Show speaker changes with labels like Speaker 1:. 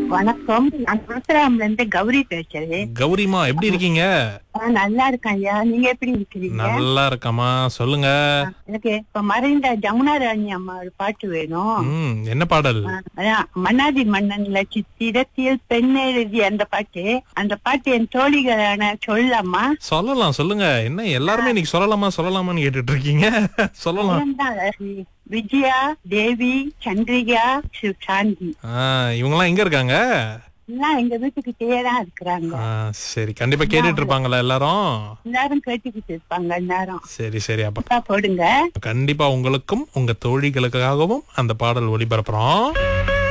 Speaker 1: வணக்கம் நான் குருசராம்ல இருந்து கௌரி பேசுறேன்
Speaker 2: கௌரிமா எப்படி இருக்கீங்க
Speaker 1: நான் நல்லா இருக்கேன் ஐயா நீங்க எப்படி இருக்கிறீங்க
Speaker 2: நல்லா இருக்கமா சொல்லுங்க
Speaker 1: எனக்கு இப்ப மறைந்த ஜமுனா ராணி அம்மா ஒரு பாட்டு வேணும்
Speaker 2: ம் என்ன பாடல்
Speaker 1: அதான் மன்னாதி மன்னன்ல சித்திரத்தில் பெண் எழுதி அந்த பாட்டு அந்த பாட்டு என் தோழிகளான சொல்லம்மா
Speaker 2: சொல்லலாம் சொல்லுங்க என்ன எல்லாருமே இன்னைக்கு சொல்லலாமா சொல்லலாமான்னு கேட்டுட்டு இருக்கீங்க சொல்லலாம்
Speaker 1: அவன்தான் விஜயா தேவி சந்திரிகா சிவ- சாந்தி
Speaker 2: ஆ, இவங்கெல்லாம் எங்க இருக்காங்க
Speaker 1: எல்லாம் எங்க வீட்டுக்கிட்டே தான் இருக்கிறாங்க
Speaker 2: ஆ, சரி கண்டிப்பா கேட்டுட்டு இருப்பாங்களா எல்லாரும்
Speaker 1: எல்லாரும் கேட்டுக்கிட்டு இருப்பாங்க எல்லாரும்
Speaker 2: சரி சரி அப்ப
Speaker 1: அப்பா போடுங்க
Speaker 2: கண்டிப்பா உங்களுக்கும் உங்க தோழிகளுக்காகவும் அந்த பாடல் ஒளிபரப்புறோம்